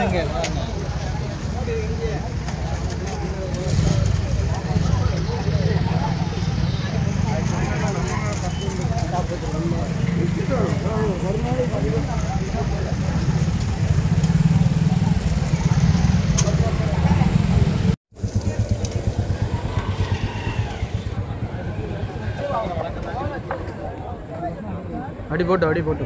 இங்க அடி போட்டு அடி போட்டு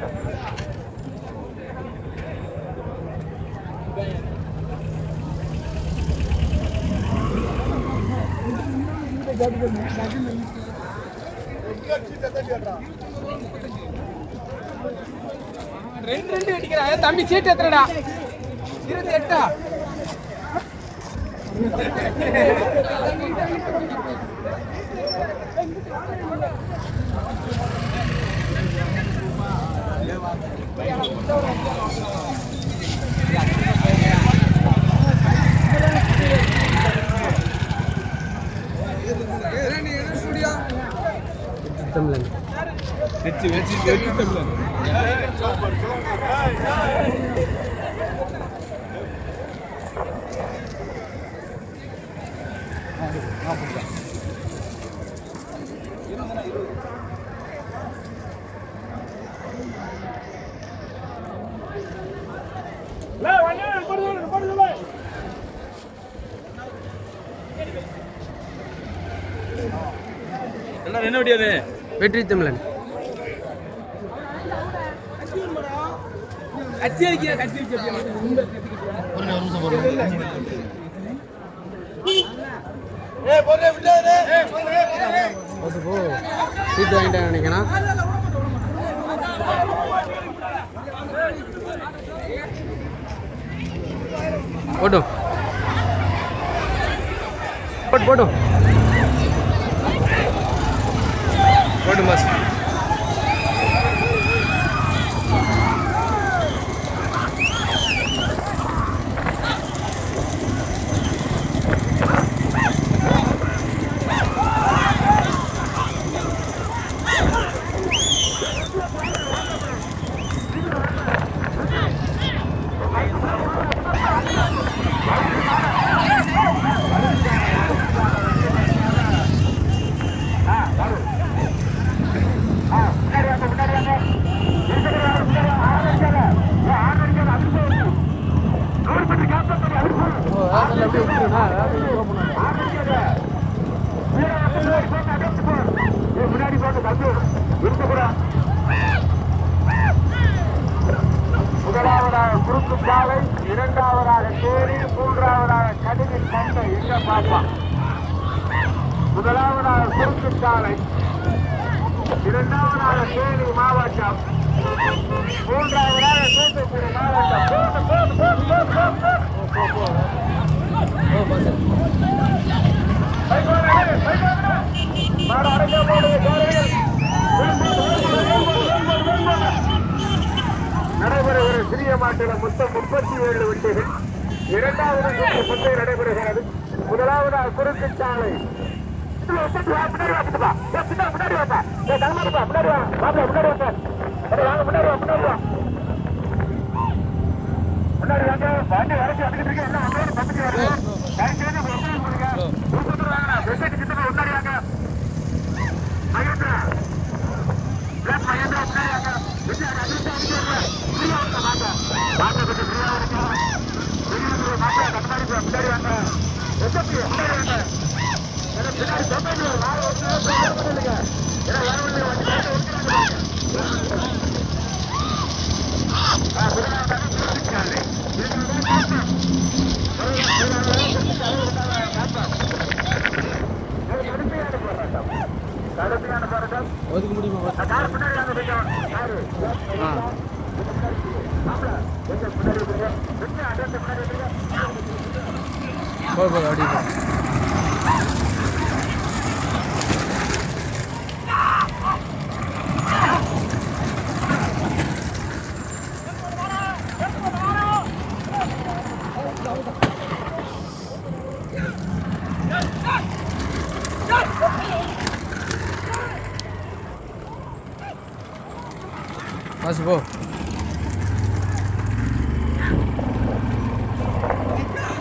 ரெண்டு ரெண்டு அடிக்கிறா ஏ, தம்பி சீட்டு எத்தனடா இருபத்தி எட்டா தமிழன் என்ன முடியாது வெற்றி தமிழன் கச்சி அடிக்கிற கச்சி அடிக்கிற போட்டு போ சீட்டு வாங்கிட்டேன் நினைக்கிறேன் போட்டும் போட்டு போட்டும் போட்டும் பாஸ் முதலாவதாக குறுக்கு சாலை இரண்டாவதாக தேரி மூன்றாவதாக கடுகின் சந்தை எங்க பாப்பா முதலாவதாக குறுக்கு சாலை இரண்டாவதாக தேனி மாவட்டம் மூன்றாவதாக தூத்துக்குடி மாவட்டம் போடு, போடு, போடு, போடு, போடு, போடு. போ, போ, போ. பைக் வாங்க, பைக் வாங்க. மாடு அடைக்க போடுங்க, காலையில். நடைபெறுகிற சிறிய மாட்டில மொத்தம் முப்பத்தி ஏழு வண்டிகள் இரண்டாவது சுற்று பந்தயம் நடைபெறுகிறது முதலாவதாக குறுக்கு சாலை இதுல ஒத்தட்டு வா, முன்னாடி வா, பின்னாடி வா. ஏய், பின்னாடி, முன்னாடி வாப்பா. ஏய், தங்கமாடி பா, முன்னாடி வா. வாப்பா, முன்னாடி வாப்பா. ஏய், வாங்க, முன்னாடி வா, முன்னாடி வா. முன்னாடி வாங்க, வண்டி வரைக்கும் வந்துகிட்டு இருக்கு. எல்லாம் முன்னாடி பக்கத்துல வாங்க. தயவு செய்து முன்னாடி போடுங்க. தூக்கத்துல வாங்கடா. வெங்கட் சித்தப்பா, முன்னாடி வாங்க. மகேந்திரா. பிளாக் மகேந்திரா, முன்னாடி வாங்க. விஜய், அதிர்ஷ்டம் அடிக்கிறாங்க. ஃப்ரீயா இருக்க வாங்க. வாங்க, கொஞ்சம் ஃப்ரீயா இருக்க. ஃப்ரீயா இருக்க வாங்க. கண்ணாடி பா, முன்னாடி வாங்க. எஸ்எப்பி, முன்னாடி வாங்க. எனக்கு பின்னாடி தொண்டைக்கு ஒரு நாலு வருஷம் யாரும் பண்ணலைங்க. ஏன்னா யாரும் இல்லை, வண்டி கையில ஒட்டிக்கிறாங்க. ஆ, முதலாவது அணி திருச்சிக்காரே. திருச்சிக்காரே காப்பா. கடுமையான போராட்டம் கடுமையான போராட்டம் ஒதுக்க முடியுமா கார் பின்னாடி வாங்க கொஞ்சம் யாரு ஆ மாப்பிள எங்க பின்னாடி வந்துருங்க கொஞ்சம் அட்ரஸ் பின்னாடி வந்துருங்க போ போ அடி போ பாசு போ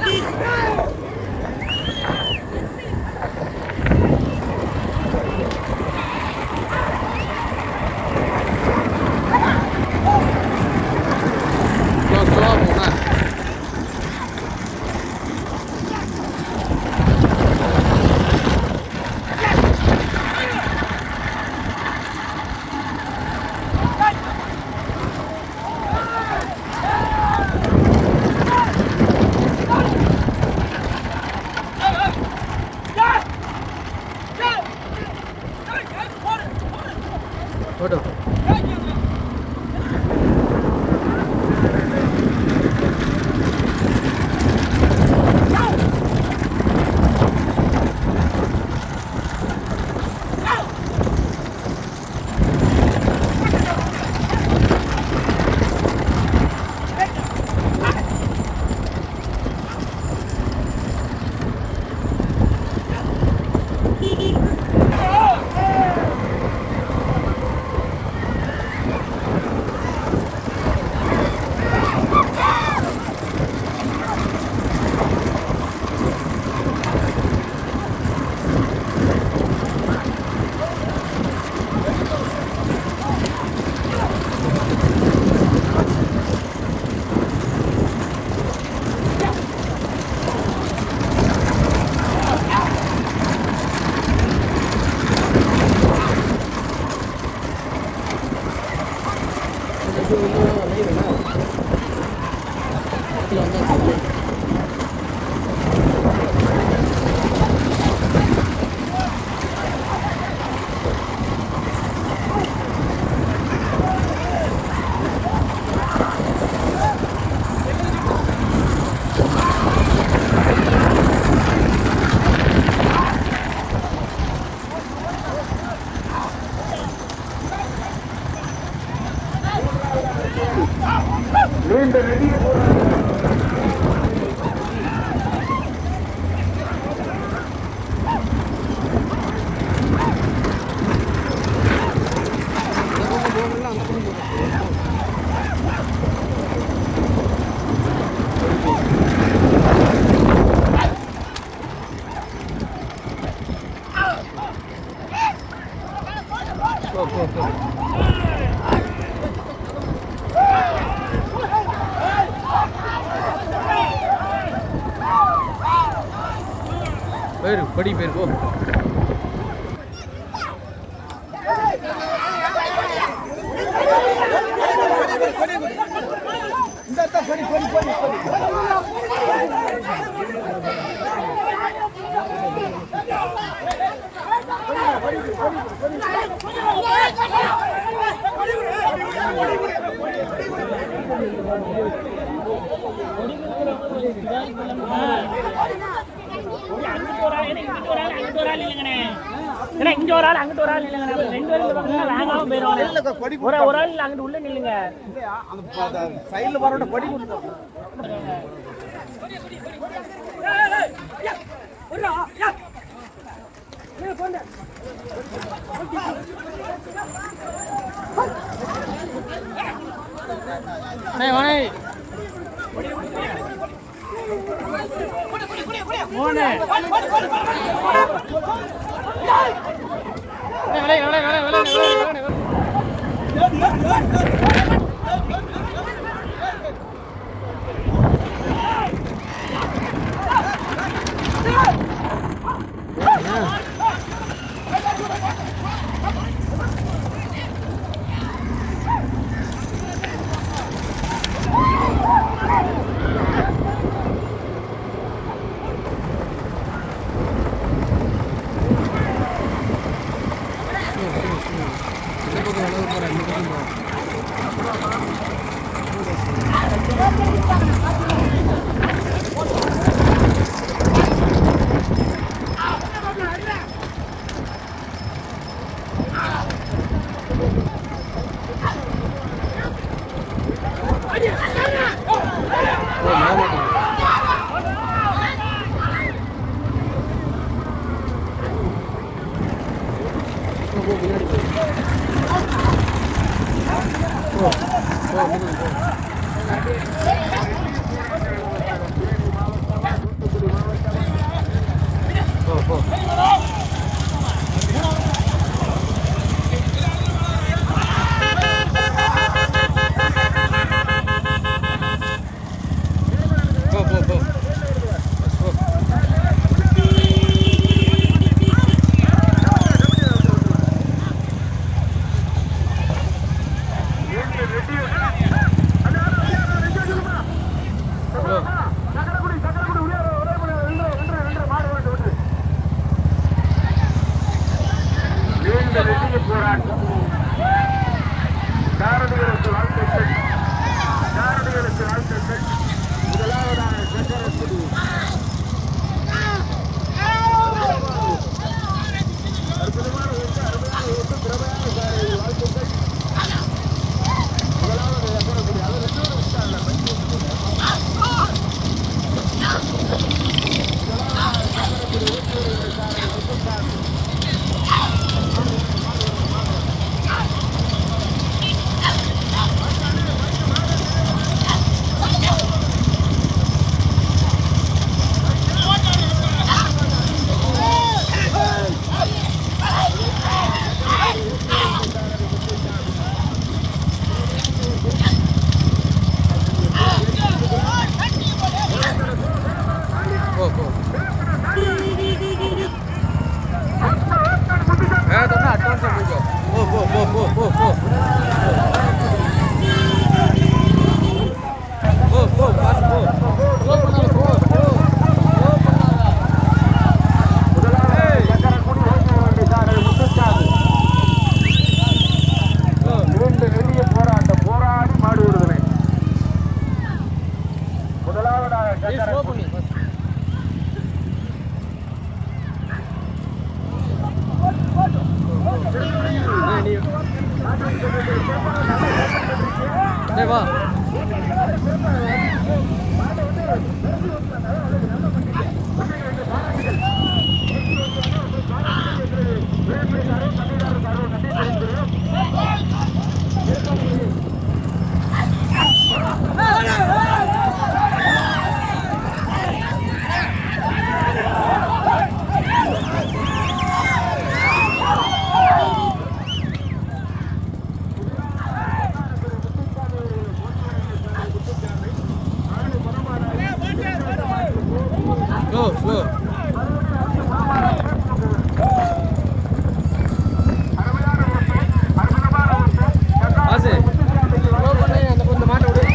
ஸ்லோ ஸ்லோவாக போங்க போட்டோம் நீண்ட நெடிய போ போ போ பேரு படி பேர் போ அங்கிட்டு ஒரு ஆள் ஏன்னா இங்கிட்டு ஒரு ஆள் அங்கிட்டு ஒரு ஆள் இல்லைங்கண்ணே ஏன்னா இங்க ஒரு ஆள் அங்கிட்டு ஒரு ஆள் இல்லைங்கண்ணே அப்ப ரெண்டு பேரும் இந்த பக்கம் வேகாம போயிடுவாங்க ஒரு ஒரு ஆள் இல்ல அங்கிட்டு உள்ள நில்லுங்க சைடுல வரோட கொடி அண்ணே வாணே போனே விலை விலை விலை விலை விலை விலை இந்த பக்கம் வலது போகிறேன் இந்த பக்கம் போகிறேன் ஓ மாமாட்டம் போ போ பின்னாடி போ போ போ முன்னாடி போ வாருங்கள் முதலாவதாக சக்கரக்குடி அற்புதமான ஓட்டு அருமையான ஓட்டு திறமையான காரை வாழ்த்துக்கள் முதலாவது சக்கரக்குடி அது ரெண்டு பேரும் விட்டாங்க பைக் போ போ வேற அட்வான்ஸா போய்க்கோ போ போ போ போ போ போ போ போ பாத்து போ போ பண்ணாத போ போ போ பண்ணாத முதலாவது சக்கரக்குடி ஓட்டு வண்டிக்காரர் முத்துச்சாமி போ இரண்டு நெடிய போராட்டம் போராடி மாடு விடுதலை முதலாவதாக ஏய் ஸ்லோ சக்கரக்குடி பண்ணி first. ஏய், நீ டேய் வா ஸ்லோ ஸ்லோ ஆசு ஸ்லோ பண்ணி அந்த கொஞ்சம் மாட்ட விடு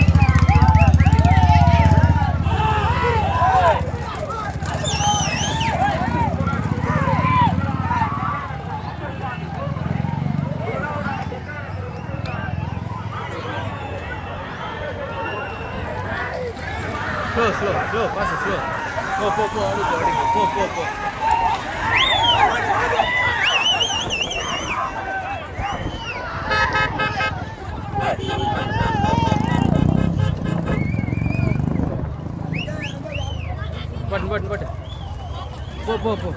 slow slow slow boss slow போ போ போ அடிக்கு அடிக்கு போ போ போ பட்டு பட்டு பட்டு போ போ போ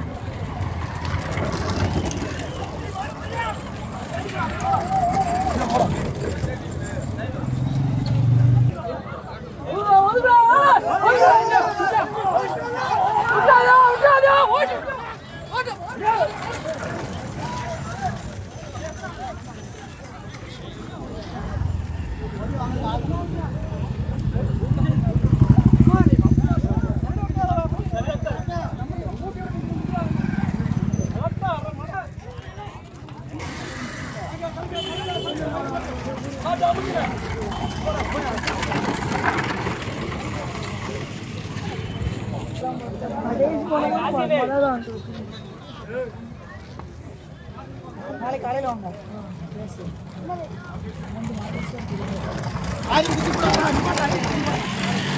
நாளைக்கு காலையில் வாங்க ஆதி குத்தி போடா, நிப்பாட்டு, ஆதி குத்தி போடா.